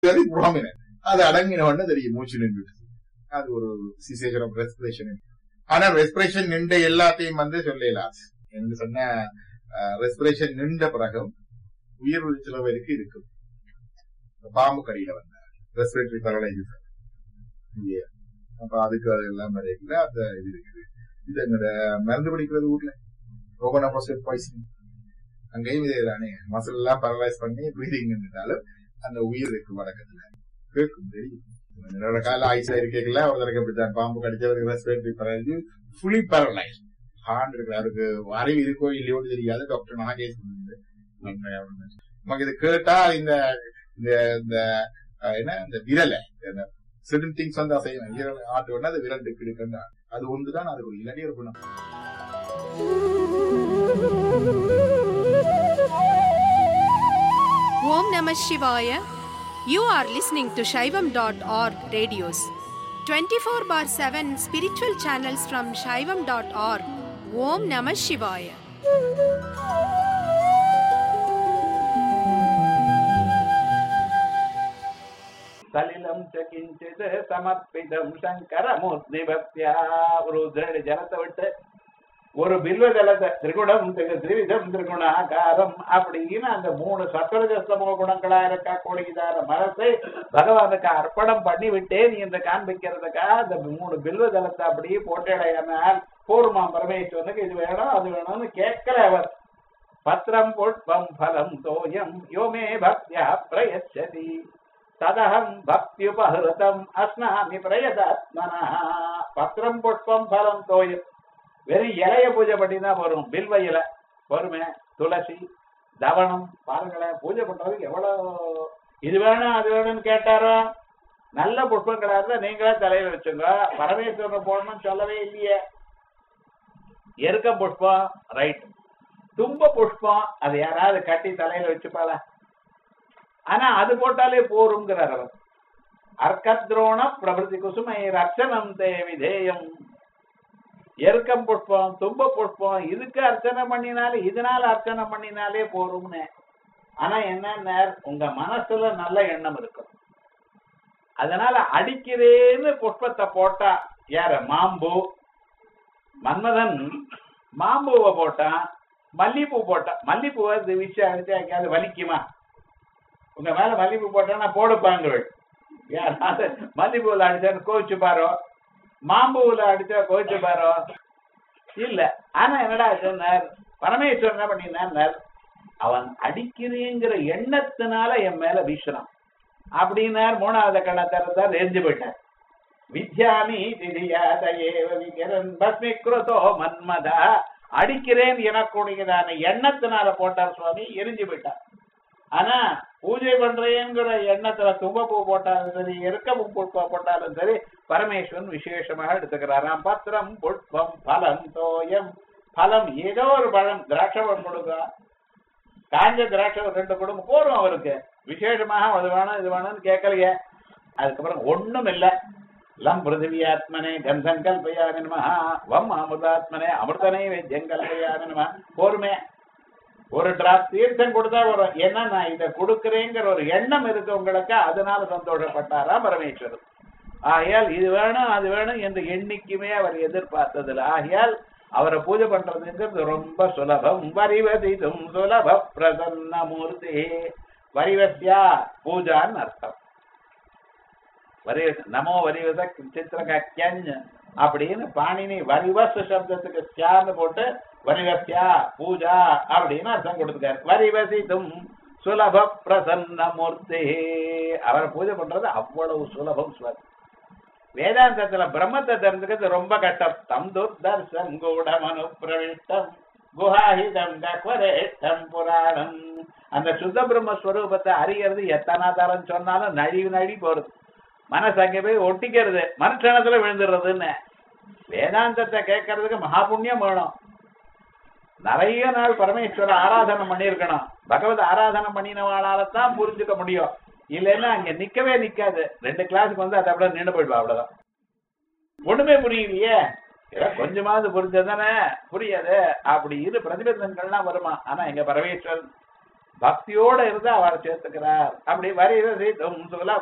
Very prominent அது அடங்கின உடனே தெரியும் மூச்சு நின்று அது ஒரு சிசேஷன் ஆஃப் ரெஸ்பிரேஷன் ஆனா ரெஸ்பிரேஷன் நின்ற எல்லாத்தையும் வந்து சொல்லலாம் என்று சொன்ன ரெஸ்பிரேஷன் நின்ற பிறகும் உயிர் சில பேருக்கு இருக்கும் பாம்பு கடியில வந்த ரெஸ்பிரேட்டரி பரலைசர் அப்ப அதுக்கு அது எல்லாம் கிடைக்கல அந்த இது இருக்குது இது எங்கட மருந்து பிடிக்கிறது ஊர்ல ரோகனா ப்ரோசேட் பாய்சன் அங்கேயும் இதே தானே மசில் எல்லாம் பரலைஸ் பண்ணி ப்ரீதிங் இருந்தாலும் அந்த உயிர் இருக்கு வழக்கத்துல கேட்கும் தெரியும் என்னோட கால ஆயுசா இருக்கல ஒருத்தருக்கு அப்படித்தான் பாம்பு கடிச்சவருக்கு respiratory paralyse fully paralyse heart இருக்கு அவருக்கு அறிவு இருக்கோ இல்லையோன்னு தெரியாது டாக்டர் நாகேஷ் நமக்கு இது கேட்டா இந்த இந்த இந்த என்ன இந்த விரலை certain திங்ஸ் வந்து அசையும் விரல் ஆட்டு வேணா அது விரல் இருக்குன்னு அது ஒன்றுதான் அது இல்லாட்டி ஒரு குணம் Om Namah Shivaya. You are listening to Shaivam.org radios. 24 bar 7 spiritual channels from Shaivam.org. Om Namah Shivaya. சலிலம் ச கிஞ்சித் சமர்ப்பிதம் சங்கரமூர்த்தி பக்தியா ஒரு உதிரடி ஜலத்தை விட்டு ஒரு பில்வ ஜலத்தை திரிகுணம் திரு- திரிவிதம் திரிகுணாகாரம் அப்படின்னு அந்த மூணு சத்வரஜ சமூக குணங்களா இருக்கக்கூடியதான மனசை பகவானுக்கு அர்ப்பணம் பண்ணி விட்டேன் என்று காண்பிக்கிறதுக்கா அந்த மூணு பில்வ ஜலத்தை அப்படியே போட்டிடையானால் பூர்மா பரமேஸ்வரனுக்கு இது வேணும் அது வேணும்னு கேட்கல அவர் பத்திரம் புஷ்பம் பலம் தோயம் யோமே பக்தியா பிரயச்சதி ததகம் பக்தியுபஹிருதம் அஸ்னாமி பிரயதாத்மனா பத்திரம் புஷ்பம் பலம் தோயம் வெறும் இலைய பூஜை பண்ணிதான் வரும் பில்வ இலை பொறுமை துளசி தவணம் பாருங்களேன் பூஜை பண்றதுக்கு எவ்வளவு இது வேணும் அது வேணும்னு கேட்டாரோ நல்ல புஷ்பங்களா இருந்தா நீங்களே தலையில வச்சுங்க பரமேஸ்வரன் போடணும்னு சொல்லவே இல்லையே எருக்க புஷ்பம் ரைட் தும்ப புஷ்பம் அது யாராவது கட்டி தலையில வச்சுப்பாளா ஆனா அது போட்டாலே போருங்கிறார் அவர் அர்க்கத்ரோண பிரபதி குசுமை ரட்சணம் தே விதேயம் எருக்கம் புஷ்பம் தும்ப புஷ்பம் இதுக்கு அர்ச்சனை பண்ணினாலே இதனால அர்ச்சனை பண்ணினாலே போரும்னு ஆனா என்ன உங்க மனசுல நல்ல எண்ணம் இருக்கும் அதனால அடிக்கிறேன்னு புஷ்பத்தை போட்டா யார மாம்பூ மன்மதன் மாம்பூவை போட்டான் மல்லிப்பூ போட்டான் மல்லிப்பூவை இது விஷயம் அடிச்சா எங்கேயாவது வலிக்குமா உங்க மேல மல்லிப்பூ போட்டா நான் போடுப்பாங்க யாராவது மல்லிப்பூவில் அடிச்சான்னு கோவிச்சு பாரோ மாம்பூவில் அடிச்சா கோவிச்சு பாரோ இல்ல ஆனா என்னடா சொன்னார் பரமேஸ்வரன் என்ன பண்ணினார் அவன் அடிக்கிறேங்கிற எண்ணத்தினால என் மேல வீசுறான் அப்படின்னார் மூணாவது கண்ணை திறந்தார் எரிஞ்சு போயிட்டார் வித்யாமி திதியாதேவ விகரன் பஸ்மிக்ருதோ மன்மதா அடிக்கிறேன் எனக்கூடியதான எண்ணத்தினால போட்டார் சுவாமி எரிஞ்சு போயிட்டார் ஆனா பூஜை பண்றேங்கிற எண்ணத்துல தும்பப்பூ போட்டாலும் சரி எருக்கம்பூ புஷ்பம் போட்டாலும் சரி பரமேஸ்வரன் விசேஷமாக எடுத்துக்கிறாராம் பத்திரம் புஷ்பம் பலம் தோயம் பலம் ஏதோ ஒரு பழம் திராட்சை பழம் கொடுக்க காஞ்ச திராட்சை ஒரு ரெண்டு குடும்பம் போரும் அவருக்கு விசேஷமாக அது வேணும் இது வேணும்னு கேட்கலையே அதுக்கப்புறம் ஒண்ணும் இல்ல லம் பிருத்திவியாத்மனே கந்தம் கல்பயாமி நம வம் அமிர்தாத்மனே அமிர்தனே வேத்தியம் கல்பயாமி நம போருமே ஒரு டிராப் தீர்த்தம் கொடுத்தா வரும் ஏன்னா நான் இதை கொடுக்குறேங்கிற ஒரு எண்ணம் இருக்கு உங்களுக்கு அதனால சந்தோஷப்பட்டாரா பரமேஸ்வரன் ஆகையால் இது வேணும் அது வேணும் என்று எண்ணிக்குமே அவர் எதிர்பார்த்ததில்லை ஆகையால் அவரை பூஜை பண்றதுங்கிறது ரொம்ப சுலபம் வரிவதிதும் சுலப பிரசன்ன மூர்த்தி வரிவசியா பூஜான்னு அர்த்தம் வரி நமோ வரிவச சித்திரகன் அப்படின்னு பாணினி வரிவஸ் சப்தத்துக்கு சியான்னு போட்டு வரிவசியா பூஜா அப்படின்னு அர்த்தம் கொடுத்துருக்காரு வரிவசிதும் சுலப பிரசன்ன மூர்த்தி அவரை பூஜை பண்றது அவ்வளவு சுலபம் சுவாமி வேதாந்தத்துல பிரம்மத்தை தெரிஞ்சுக்கிறது ரொம்ப கஷ்டம் தம் துர்தர்சம் கூடமனு பிரவிஷ்டம் குஹாஹிதம் கக்வரேஷ்டம் புராணம் அந்த சுத்த பிரம்மஸ்வரூபத்தை அறியறது எத்தனை தரம் சொன்னாலும் நழி நழி போறது மனசு அங்கே போய் ஒட்டிக்கிறது மனுஷனத்துல விழுந்துடுறதுன்னு வேதாந்தத்தை கேட்கறதுக்கு மகா புண்ணியம் வேணும் நிறைய நாள் பரமேஸ்வர ஆராதனை பண்ணியிருக்கணும் பகவத் ஆராதனை பண்ணினவாளால தான் புரிஞ்சுக்க முடியும் இல்லைன்னா அங்க நிக்கவே நிக்காது ரெண்டு கிளாஸுக்கு வந்து அதை அப்படியே நின்று போயிடுவா அவ்வளவுதான் ஒண்ணுமே புரியலையே ஏதோ கொஞ்சமாவது புரிஞ்சதானே புரியாது அப்படி இரு பிரதிபந்தங்கள்லாம் வருமா ஆனா எங்க பரமேஸ்வரன் பக்தியோட இருந்து அவரை சேர்த்துக்கிறார் அப்படி வரிவதை சொல்ல